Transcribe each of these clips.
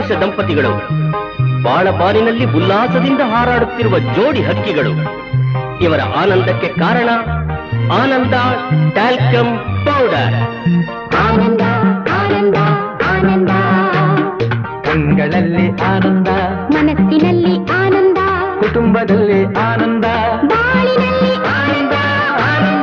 ಆದರ್ಶ ದಂಪತಿಗಳು ಬಾಳಪಾರಿನಲ್ಲಿ ಉಲ್ಲಾಸದಿಂದ ಹಾರಾಡುತ್ತಿರುವ ಜೋಡಿ ಹಕ್ಕಿಗಳು ಇವರ ಆನಂದಕ್ಕೆ ಕಾರಣ ಆನಂದ ಟ್ಯಾಲ್ಕಮ್ ಪೌಡರ್ ಆನಂದ ಆನಂದ ಆನಂದ ಕಂಗಳಲ್ಲಿ ಆನಂದ ಮನಸ್ಸಿನಲ್ಲಿ ಆನಂದ ಕುಟುಂಬದಲ್ಲಿ ಆನಂದ ಬಾಳಿನಲ್ಲಿ ಆನಂದ ಆನಂದ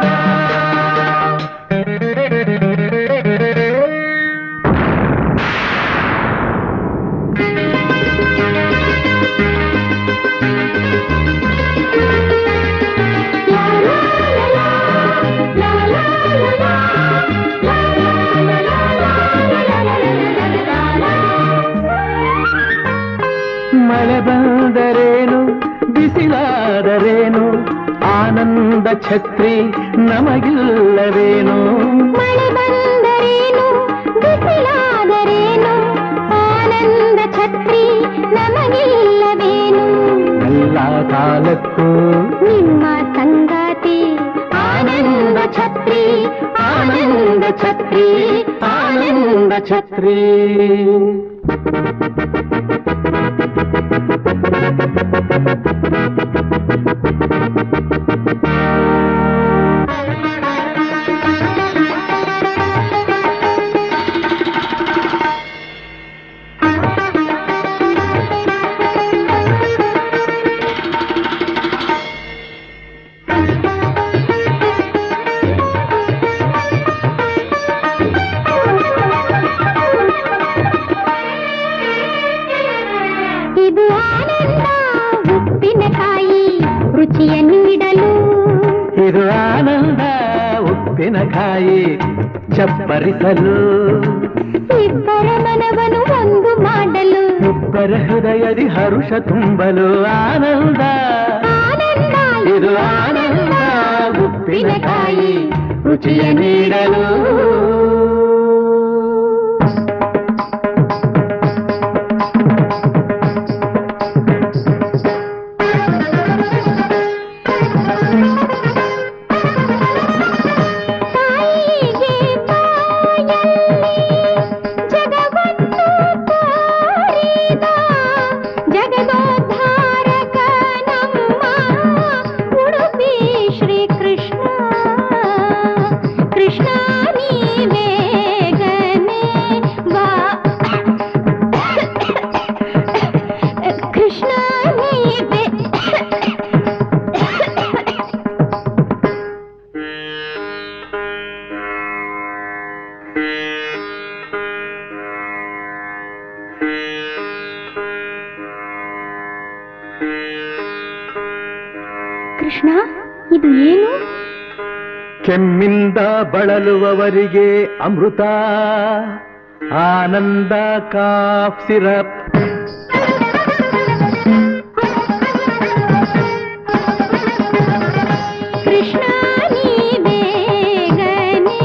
ಮಳೆ ಬಂದರೇನು ಬಿಸಿಲಾದರೇನು ಆನಂದ ಛತ್ರಿ ನಮಗಿಲ್ಲವೇನು ಮಳೆ ಬಂದರೇನು ಬಿಸಿಲಾದರೇನು ಆನಂದ ಛತ್ರಿ ನಮಗಿಲ್ಲವೇನು ಎಲ್ಲ ಕಾಲಕ್ಕೂ ನಿಮ್ಮ ಸಂಗಾತಿ ಆನಂದ ಛತ್ರಿ ಆನಂದ ಛತ್ರಿ ಆನಂದ ಛತ್ರಿ ಇದು ಆನಂದ ಉಪ್ಪಿನಕಾಯಿ ರುಚಿಯ ನೀಡಲು ಇದು ಆನಂದ ಉಪ್ಪಿನಕಾಯಿ ಚಪ್ಪರಿಸಲು ಇಬ್ಬರ ಮನವನ್ನು ಒಂದು ಮಾಡಲು ಇಬ್ಬರ ಹೃದಯದಿ ಹರುಷ ತುಂಬಲು ಆನಂದ ಆನಂದ ಇದು ಆನಂದ ಉಪ್ಪಿನಕಾಯಿ ರುಚಿಯ ನೀಡಲು ತಾಯಿಗೆ ಬಾಯಲ್ಲಿ ಜಗವನ್ನು ತೋರಿದ ಜಗದೋದ್ಧಾರಕ ನಮ್ಮ ಉಡುಪಿ ಶ್ರೀ ಕೃಷ್ಣ ಕೃಷ್ಣ ನೀ ಬೇಗನೆ ಬಾ ಕೃಷ್ಣ ನೀ ಬೇ ಕೃಷ್ಣ ಇದು ಏನು ಕೆಮ್ಮಿಂದ ಬಳಲುವವರಿಗೆ ಅಮೃತ ಆನಂದ ಕಾಫ್ ಸಿರಪ್ ಕೃಷ್ಣ ನೀ ಬೇಗನೆ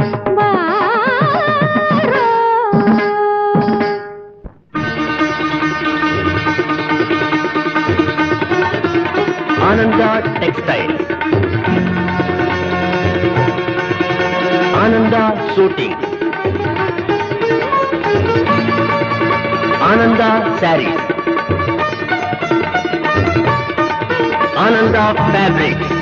ಬಾರೋ Ananda textile Ananda shooting Ananda sarees Ananda fabrics